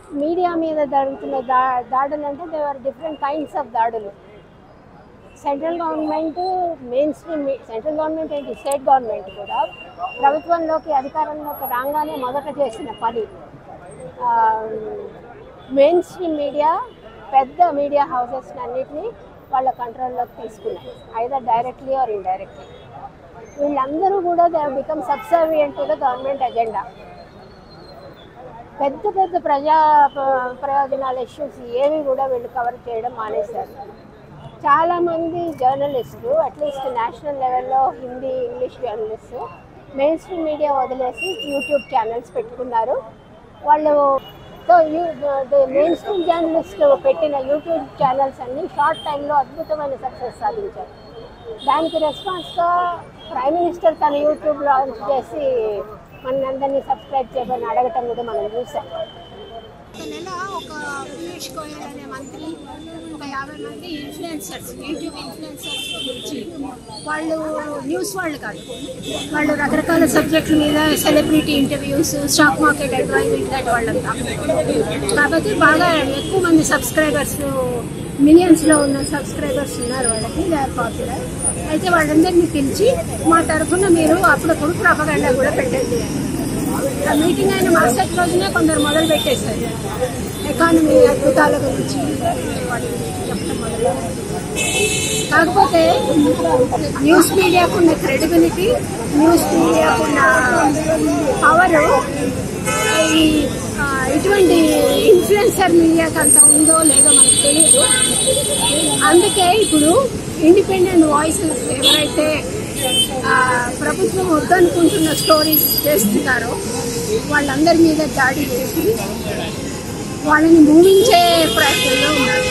media మీద జరుగుతున్న దా దాడులు అంటే they are different kinds of దాడులు central government mainstream central government ఏంటి స్టేట్ గవర్నమెంట్ కూడా ప్రభుత్వంలోకి అధికారంలోకి రాగానే మొదట చేసిన పని మెయిన్ స్ట్రీమ్ మీడియా పెద్ద మీడియా హౌసెస్ అన్నిటినీ వాళ్ళ కంట్రోల్లోకి తీసుకున్నాయి ఐదర్ డైరెక్ట్లీ ఆర్ ఇండైరెక్ట్లీ వీళ్ళందరూ కూడా they become subservient to the government agenda పెద్ద పెద్ద ప్రజా ప- ప్రయోజనాల ఇష్యూస్ ఏవి కూడా వీళ్ళు కవర్ చేయడం మానేశారు చాలామంది జర్నలిస్టులు అట్లీస్ట్ నేషనల్ లెవెల్లో Hindi English journalist mainstream media వదిలేసి యూట్యూబ్ ఛానల్స్ పెట్టుకున్నారు వాళ్ళు మెయిన్ స్ట్రీమ్ జర్నలిస్ట్ పెట్టిన యూట్యూబ్ ఛానల్స్ అన్ని షార్ట్ టైంలో అద్భుతమైన సక్సెస్ సాధించారు దానికి రెస్పాన్స్గా ప్రైమ్ మినిస్టర్ తన యూట్యూబ్ లాంచ్ చేసి మనందరినీ సబ్స్క్రైబ్ చేయమని అడగటం కూడా మనం చూసాం ఒక నెల ఒక పీయూష్ గోయల్ అనే మంత్రి ఒక యాభై మంది ఇన్ఫ్లుయెన్సర్స్ యూట్యూబ్ ఇన్ఫ్లుయెన్సర్స్ గురించి వాళ్ళు న్యూస్ వాళ్ళు కాదు వాళ్ళు రకరకాల సబ్జెక్టుల మీద celebrity interviews stock market advise ఇట్లాంటి వాళ్ళంతా కాబట్టి బాగా ఎక్కువ మంది సబ్స్క్రైబర్స్ మిలియన్స్లో ఉన్న సబ్స్క్రైబర్స్ ఉన్నారు వాళ్ళకి దే ఆర్ పాపులర్ అయితే వాళ్ళందరినీ పిలిచి మా తరఫున మీరు అప్పుడప్పుడు ప్రాపగండా కూడా పెట్టండి అని ఆ మీటింగ్ అయిన మరుసటి రోజునే కొందరు మొదలు పెట్టేశారు ఎకానమీ అద్భుతాల గురించి వాటి గురించి చెప్పడం మొదలు కాకపోతే న్యూస్ మీడియాకున్న క్రెడిబిలిటీ న్యూస్ మీడియాకున్న పవర్ ఈ ఆ, ఇటువంటి ఇన్ఫ్లుయెన్సర్ మీడియాకి అంత ఉందో లేదో మనకు తెలియదు అందుకే ఇప్పుడు ఇండిపెండెంట్ వాయిసెస్ ఎవరైతే ఆ, ప్రభుత్వం వద్దనుకుంటున్న స్టోరీస్ చేస్తున్నారో వాళ్ళందరి మీద దాడి చేసి వాళ్ళని మూవించే ప్రయత్నంలో ఉన్నారు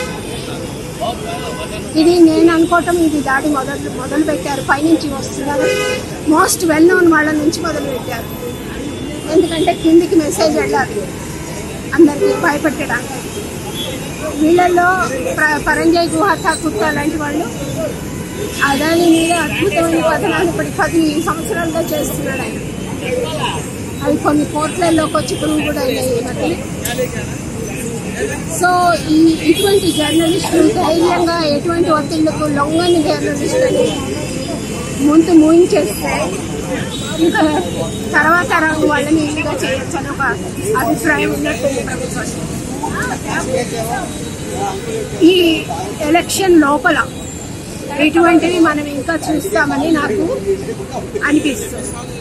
ఇది నేను అనుకోవటం ఇది దాడి మొదలు మొదలు పెట్టారు పైనుంచి వస్తున్నారు మోస్ట్ వెల్ నోన్ వాళ్ళ నుంచి మొదలు పెట్టారు ఎందుకంటే కిందికి మెసేజ్ వెళ్ళాలి అందరికీ భయపెట్టడానికి వీళ్ళల్లో ప్ర- పరంజయ్ గుహ ఠాకూర్ లాంటి వాళ్ళు అదాని మీద అద్భుతమైన కథనాలు ఇప్పటి పది సంవత్సరాలుగా చేస్తున్నాడు ఆయన అవి కొన్ని కోట్లలోకి వచ్చి పురుగు కూడా అయినాయి ఈ మధ్య సో ఈ ఇటువంటి జర్నలిస్టులు ధైర్యంగా ఎటువంటి ఒత్తిళ్లకు లొంగని జర్నలిస్టులని ముందు మూయించేస్తే ఇంకా తర్వాత రంగు వాళ్ళని ఈజీగా చేయొచ్చు అని ఒక అభిప్రాయం ఉన్నట్టుంది ప్రభుత్వానికి ఈ ఎలక్షన్ లోపల ఇటువంటివి మనం ఇంకా చూస్తామని నాకు అనిపిస్తుంది